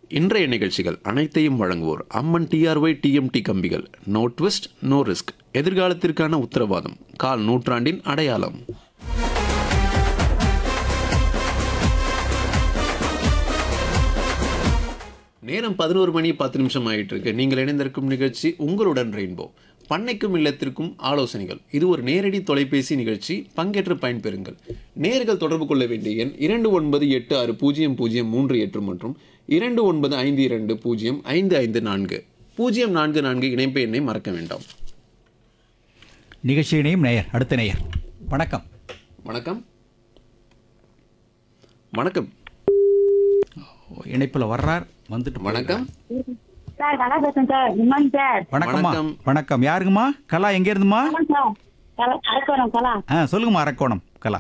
இன்றைய நிகழ்ச்சிகள் அனைத்தையும் வழங்குவோர் அம்மன் டிஆர்ஒய் டிஎம்டி கம்பிகள் நோ ட்விஸ்ட் நோ ரிஸ்க் எதிர்காலத்திற்கான உத்தரவாதம் கால் நூற்றாண்டின் அடையாளம் நேரம் பதினோரு மணி பத்து நிமிஷம் ஆயிட்டு இருக்கு நீங்கள் இணைந்திருக்கும் நிகழ்ச்சி உங்களுடன் ரெயின்போ பண்ணைக்கும் இல்லத்திற்கும் ஆலோசனைகள் இது ஒரு நேரடி தொலைபேசி நிகழ்ச்சி பங்கேற்று பயன்பெறுங்கள் நேர்கள் தொடர்பு கொள்ள வேண்டிய எண் இரண்டு ஒன்பது எட்டு ஆறு பூஜ்ஜியம் பூஜ்ஜியம் மூன்று எட்டு மற்றும் இரண்டு ஒன்பது ஐந்து இரண்டு பூஜ்ஜியம் ஐந்து ஐந்து நான்கு பூஜ்ஜியம் நான்கு நான்கு இணைப்பு எண்ணை மறக்க வேண்டாம் நிகழ்ச்சியினையும் நேயர் அடுத்த நேயர் வணக்கம் வணக்கம் வணக்கம் இணைப்பில் வர்றார் வந்துட்டு வணக்கம் சார் கலா பேசுறேன் சார் குட் மார்னிங் சார் வணக்கம்மா வணக்கம். வணக்கம் யாருங்கம்மா கலா எங்க இருந்துமா ஆமாம் சார் கலா அரக்கோணம் கலா ஆ சொல்லுங்கம்மா அரக்கோணம் கலா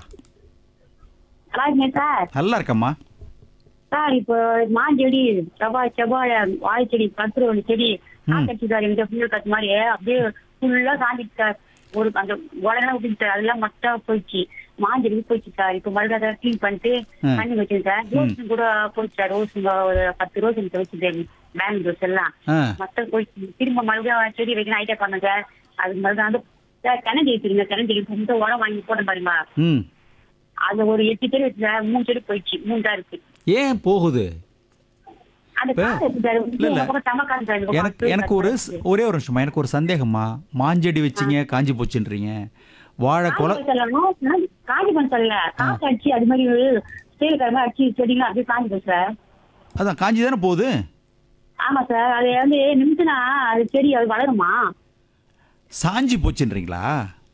நல்லா இருக்கீங்க சார் நல்லா இருக்கம்மா சார் இப்போ மாஞ்செடி செவ்வாய் செவ்வாழை வாழைச்செடி கத்திரவள்ளி செடி காக்கட்சி சார் எங்க புயல் கத்து மாதிரி அப்படியே ஃபுல்லா காஞ்சிட்டு சார் ஒரு அந்த உடனே விட்டுச்சு சார் அதெல்லாம் மொத்தம் போயிடுச்சு மாஞ்செடி போயிடுச்சு சார் இப்போ மறுபடியும் க்ளீன் பண்ணிட்டு ம். தண்ணி வச்சேன் சார் ரோஸ் கூட போயிடுச்சு சார் ரோஸ் ஒரு பத்து ரோஸ் எனக்கு வச்சுட்டேன் பேங்க் ரோஸ் எல்லாம் ஆ மொத்தம் போயிடுச்சு திரும்ப மறுபடியும் செடி வைக்கணும் ஐடியா பண்ணேன் சார் அதுக்கு மறுபடியும் வந்து சார் கிணஞ்சு வச்சிருங்க கிணஞ்சு ரொம்ப உரம் வாங்கி போட பாருங்க ம் அது ஒரு எட்டு செடி வச்சு சார் மூணு செடி போயிடுச்சு மூணு தான் இருக்கு ஏன் போகுது அந்த இப்ப- காசு இருக்கு சார் இல்ல, இல்ல. இந்த பக்கம் தமக்கான் சார் இந்த பக்கம் எனக்கு எனக்கு ஒரு ஸ்- ஒரே ஒரு நிமிஷமா எனக்கு ஒரு சந்தேகம்மா மாஞ்செடி வச்சிங்க காஞ்சி போச்சுன்றீங்க வாழை கொலை காஞ்சி சொல்லணும் காஞ்சி பண்ண சொல்லல காசு அடிச்சு அது மாதிரி சேல் கடமை அடிச்சு செடிங்க அப்படியே காஞ்சி போச்சு சார் அதான் காஞ்சி தானே போகுது ஆமா சார் அது வந்து நிமிஷம்னா அது செடி அது வளருமா சாஞ்சி போச்சுன்றீங்களா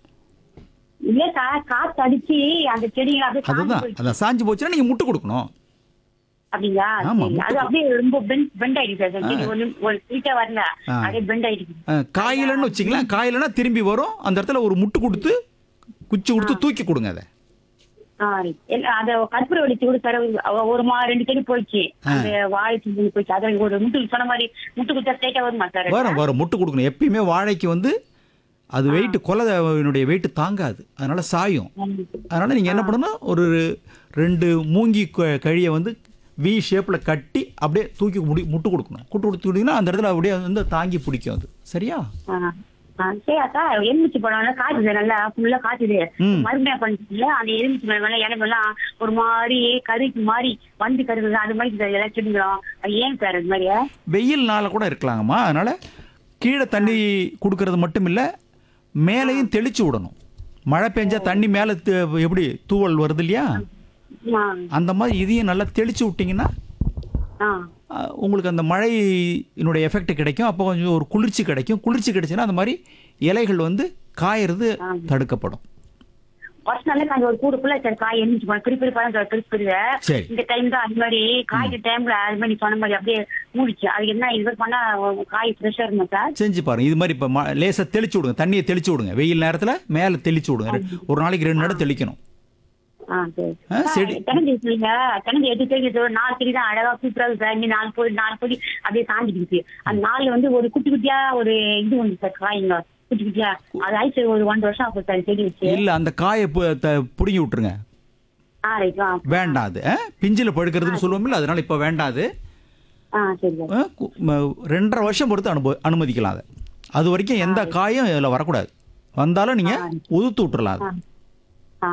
இல்ல சார் காசு அடிச்சு அந்த செடிங்க அப்படியே காஞ்சி அதுதான் போயிடுச்சு. அதான் சாஞ்சி போச்சுன்னா நீங்க முட்டு கொடுக்கணும் அப்படிங்களா ஆமா, சரி. முட்டை அது அப்படியே ரொம்ப பெண்ட் பெண்ட் ஆயிடுச்சு சார் செடி ஒரு ஒரு ஸ்வீட்டா வரல ஆ. அப்படியே பெண்ட் ஆயிடுச்சு ஆ, காயிலன்னு வச்சிங்களேன் காயிலன்னா திரும்பி வரும் அந்த இடத்துல ஒரு முட்டு கொடுத்து குச்சி கொடுத்து தூக்கி கொடுங்க அதை ஆ, இல்ல, அத கற்பூர வெடிச்சு கூட சார் ஒரு- ஒரு மா ரெண்டு செடி போயிடுச்சு அந்த வாழை செடி போயிடுச்சு அத ஒரு முட்டு சொன்ன மாதிரி முட்டு குத்தா ஸ்ட்ரைட்டா வருமா சார் வரும் வரும் முட்டு கொடுக்கணும் எப்பயுமே வாழைக்கு வந்து அது வெயிட் கொலனுடைய வெயிட் தாங்காது அதனால சாயும் அதனால நீங்க என்ன பண்ணணும் ஒரு ரெண்டு மூங்கி க- கழியை வந்து வி ஷேப்ல கட்டி அப்படியே தூக்கி முடி முட்டு கொடுக்கணும் குட்டு கொடுத்து கொடுத்தீங்கன்னா அந்த இடத்துல அப்படியே வந்து தாங்கி பிடிக்கும் அது சரியா ஆ, ஆ, சரி அக்கா எலுமிச்சு பழம் காய்ச்சுது நல்லா ஃபுல்லா காய்ச்சுது ம். மறுபடியும் பண்ணிச்சுல அந்த எலுமிச்சு பழம் மேல இடம் எல்லாம் ஒரு மாதிரி கறிக்கு மாதிரி வந்து கருது அது மாதிரி சார் எல்லாம் செடிங்களும் அது ஏன் சார் அது மாதிரி வெயில்னால கூட இருக்கலாங்கம்மா அதனால கீழே தண்ணி கொடுக்கறது மட்டும் இல்லை மேலேயும் தெளிச்சு விடணும் மழை பெஞ்சா தண்ணி மேலே எப்படி தூவல் வருது இல்லையா ஆ, அந்த மாதிரி இதையும் நல்லா தெளிச்சு விட்டிங்கன்னா ஆ, அஹ், உங்களுக்கு அந்த மழையினுடைய எஃபெக்ட் கிடைக்கும் அப்போ கொஞ்சம் ஒரு குளிர்ச்சி கிடைக்கும் குளிர்ச்சி கிடைச்சுன்னா அந்த மாதிரி இலைகள் வந்து காயறது தடுக்கப்படும் ஃபர்ஸ்ட் நல்லா காய்ஞ்ச ஒரு கூடு ஃபுல்லா சார் காய் எலுமிச்சு பழம் பெரிய பெரிய பழம் சார் பெரிய பெரிய சரி. இந்த டைம் தான் அது மாதிரி காய்க்கிற டைம்ல அது மாதிரி நீ சொன்ன மாதிரி அப்படியே மூடிச்சு அது என்ன இது மாதிரி பண்ணா காய் ஃப்ரெஷ்ஷா இருக்கும் சார் செஞ்சு பாருங்க இது மாதிரி இப்போ ம லேசாக தெளிச்சு விடுங்க தண்ணியை தெளிச்சு விடுங்க வெயில் நேரத்தில் மேலே தெளிச்சு விடுங்க ரெ- ஒரு நாளைக்கு ரெண்டு நேரம் தெளிக்கணும் ஆ, சரி. ஆ, செடி. சார், கிணஞ்சு வச்சுருங்க. கிணஞ்சு எட்டு செடி இருக்கு. ஒரு நாலு செடி தான் அழகா சூப்பரா இருக்கு சார். இன்னும் நாலு பொடி நாலு பொடி அப்படியே சாஞ்சிடுச்சு அந்த நாலுல வந்து ஒரு குட்டி குட்டியா ஒரு இது வந்து சார் காய்ங்க குட்டி குட்டியா அது ஆயிடுச்சு ஒரு ஒன்றரை வருஷம் ஆகும் சார் செடி வச்சு இல்லை அந்த காயை பு- த- பிடுங்கி விட்டுருங்க ஆ ரைட் ஆ வேண்டாம் அது அஹ், பிஞ்சில் படுக்கிறதுன்னு சொல்லுவோம்ல அதனால இப்போ வேண்டாம் அது ஆ சரி சார் அஹ், கு- ம- ரெண்டரை வருஷம் பொறுத்து அனுபவ அனுமதிக்கலாம் அதை அது வரைக்கும் எந்த காயும் இதில் வரக்கூடாது வந்தாலும் நீங்கள் உதுத்து விட்டுறலாம் அது